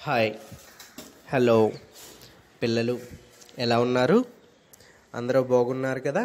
hi hello పిల్లలు ఎలా ఉన్నారు అందరూ బాగున్నారు కదా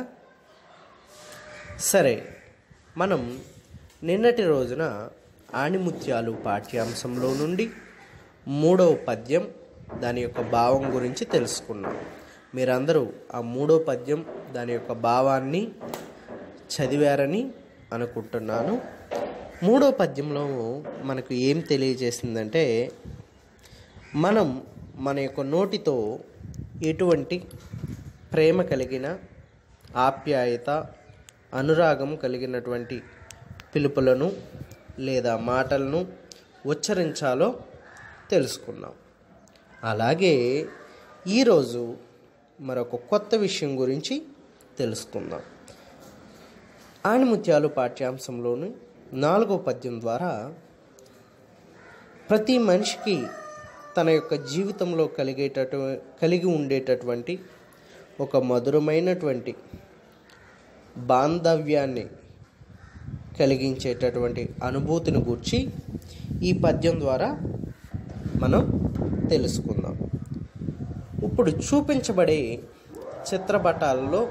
సరే మనం నిన్నటి రోజున ఆణిముత్యాలు పాఠ్యాంశంలో నుండి మూడవ పద్యం దాని యొక్క భావం గురించి తెలుసుకున్నాం మీరందరూ ఆ మూడో పద్యం దాని యొక్క భావాన్ని చదివారని అనుకుంటున్నాను మూడో పద్యంలో మనకు ఏం తెలియజేసిందంటే మనం మన యొక్క నోటితో ఎటువంటి ప్రేమ కలిగిన ఆప్యాయత అనురాగం కలిగినటువంటి పిలుపులను లేదా మాటలను ఉచ్చరించాలో తెలుసుకున్నాం అలాగే ఈరోజు మరొక కొత్త విషయం గురించి తెలుసుకుందాం ఆణిముత్యాలు పాఠ్యాంశంలోని నాలుగో పద్యం ద్వారా ప్రతి మనిషికి తన యొక్క జీవితంలో కలిగేటటు కలిగి ఉండేటటువంటి ఒక మధురమైనటువంటి బాంధవ్యాన్ని కలిగించేటటువంటి అనుభూతిని గూర్చి ఈ పద్యం ద్వారా మనం తెలుసుకుందాం ఇప్పుడు చూపించబడే చిత్రపటాలలో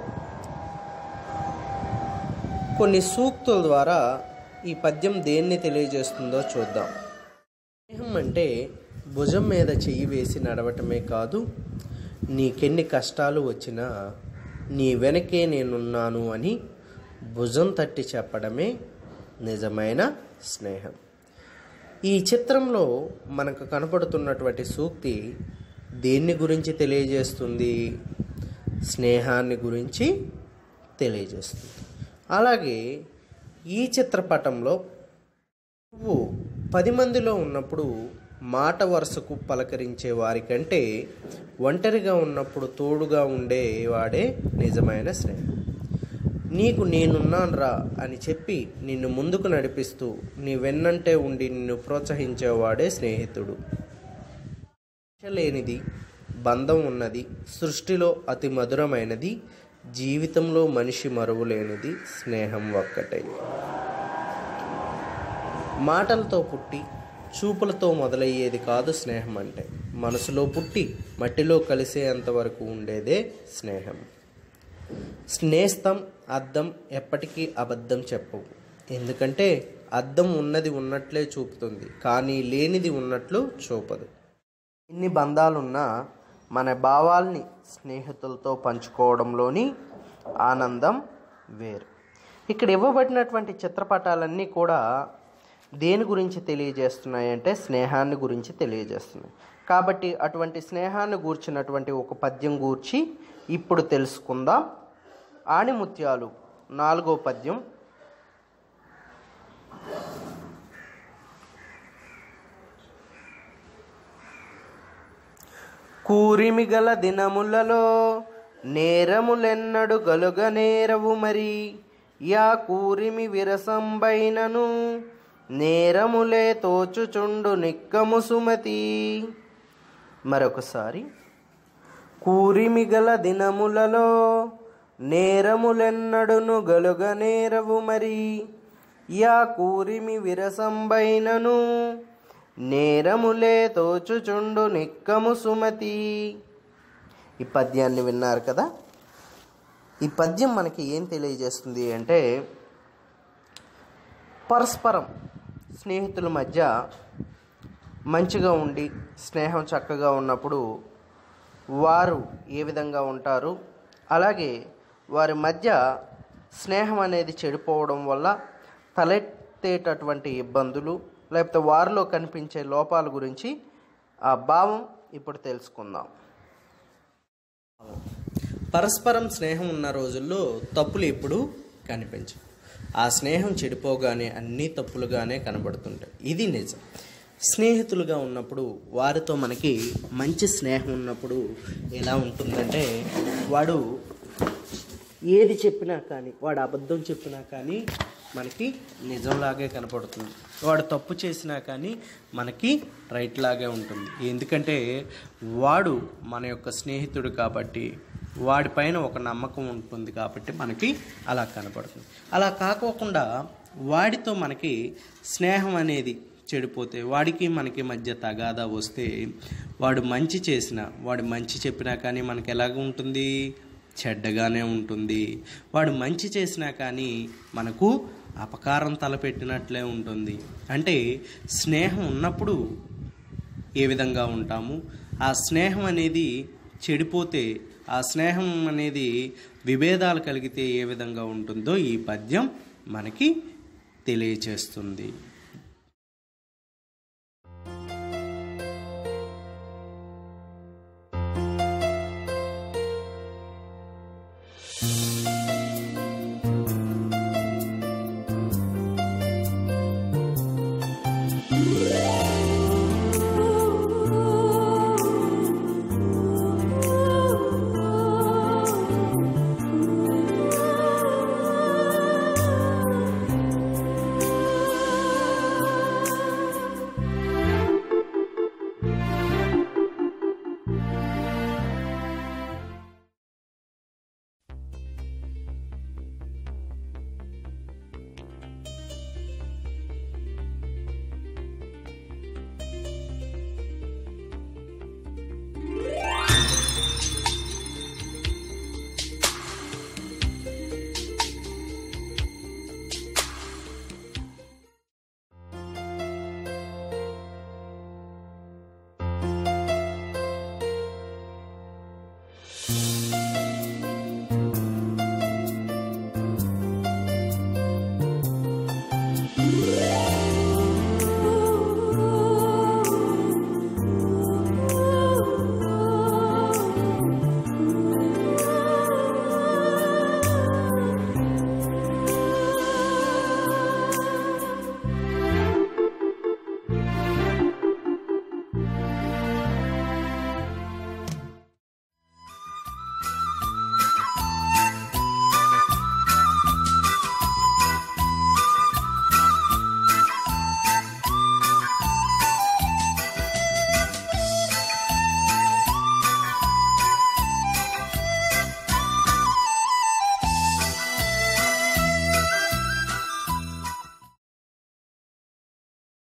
కొన్ని సూక్తుల ద్వారా ఈ పద్యం దేన్ని తెలియజేస్తుందో చూద్దాం స్నేహం అంటే భుజం మీద చెయ్యి వేసి నడవటమే కాదు నీకెన్ని కష్టాలు వచ్చినా నీ వెనకే నేనున్నాను అని భుజం తట్టి చెప్పడమే నిజమైన స్నేహం ఈ చిత్రంలో మనకు కనపడుతున్నటువంటి సూక్తి దేన్ని గురించి తెలియజేస్తుంది స్నేహాన్ని గురించి తెలియజేస్తుంది అలాగే ఈ చిత్రపటంలో నువ్వు పది మందిలో ఉన్నప్పుడు మాట వరుసకు పలకరించే వారికంటే ఒంటరిగా ఉన్నప్పుడు తోడుగా ఉండేవాడే నిజమైన స్నేహం నీకు నేనున్నాను రా అని చెప్పి నిన్ను ముందుకు నడిపిస్తూ నీ వెన్నంటే ఉండి నిన్ను ప్రోత్సహించేవాడే స్నేహితుడు లేనిది బంధం ఉన్నది సృష్టిలో అతి మధురమైనది జీవితంలో మనిషి మరువలేనిది స్నేహం ఒక్కటే మాటలతో పుట్టి చూపులతో మొదలయ్యేది కాదు స్నేహం అంటే మనసులో పుట్టి మట్టిలో కలిసేంత వరకు ఉండేదే స్నేహం స్నేస్తం అద్దం ఎప్పటికీ అబద్ధం చెప్పవు ఎందుకంటే అద్దం ఉన్నది ఉన్నట్లే చూపుతుంది కానీ లేనిది ఉన్నట్లు చూపదు ఇన్ని బంధాలున్నా మన భావాల్ని స్నేహితులతో పంచుకోవడంలోని ఆనందం వేరు ఇక్కడ ఇవ్వబడినటువంటి చిత్రపటాలన్నీ కూడా దేని గురించి తెలియజేస్తున్నాయంటే స్నేహాన్ని గురించి తెలియజేస్తున్నాయి కాబట్టి అటువంటి స్నేహాన్ని గూర్చినటువంటి ఒక పద్యం గూర్చి ఇప్పుడు తెలుసుకుందాం ఆణిముత్యాలు నాలుగో పద్యం కూరిమిగల దినములలో నేరములెన్నడు గలుగ నేరవు మరి యా కూరిమి విరసంబైనను నేరములే తోచుచుండు నిక్కము సుమతి మరొకసారి కూరిమిగల దినములలో నేరములెన్నడును గలుగ నేరవు మరి యా కూరిమి విరసంబైనను నేరములే తోచుచుండు నిక్కము సుమతి ఈ పద్యాన్ని విన్నారు కదా ఈ పద్యం మనకి ఏం తెలియజేస్తుంది అంటే పరస్పరం స్నేహితుల మధ్య మంచిగా ఉండి స్నేహం చక్కగా ఉన్నప్పుడు వారు ఏ విధంగా ఉంటారు అలాగే వారి మధ్య స్నేహం అనేది చెడిపోవడం వల్ల తలెత్తేటటువంటి ఇబ్బందులు లేకపోతే వారిలో కనిపించే లోపాల గురించి ఆ భావం ఇప్పుడు తెలుసుకుందాం పరస్పరం స్నేహం ఉన్న రోజుల్లో తప్పులు ఎప్పుడు కనిపించవు ఆ స్నేహం చెడిపోగానే అన్నీ తప్పులుగానే కనబడుతుంటాయి ఇది నిజం స్నేహితులుగా ఉన్నప్పుడు వారితో మనకి మంచి స్నేహం ఉన్నప్పుడు ఎలా ఉంటుందంటే వాడు ఏది చెప్పినా కానీ వాడు అబద్ధం చెప్పినా కానీ మనకి నిజంలాగే కనపడుతుంది వాడు తప్పు చేసినా కానీ మనకి రైట్ లాగే ఉంటుంది ఎందుకంటే వాడు మన యొక్క స్నేహితుడు కాబట్టి వాడిపైన ఒక నమ్మకం ఉంటుంది కాబట్టి మనకి అలా కనపడుతుంది అలా కాకోకుండా వాడితో మనకి స్నేహం అనేది చెడిపోతే వాడికి మనకి మధ్య తగాదా వస్తే వాడు మంచి చేసిన వాడు మంచి చెప్పినా కానీ మనకి ఎలాగ ఉంటుంది చెడ్డగానే ఉంటుంది వాడు మంచి చేసినా కానీ మనకు అపకారం తలపెట్టినట్లే ఉంటుంది అంటే స్నేహం ఉన్నప్పుడు ఏ విధంగా ఉంటాము ఆ స్నేహం అనేది చెడిపోతే ఆ స్నేహం అనేది విభేదాలు కలిగితే ఏ విధంగా ఉంటుందో ఈ పద్యం మనకి తెలియచేస్తుంది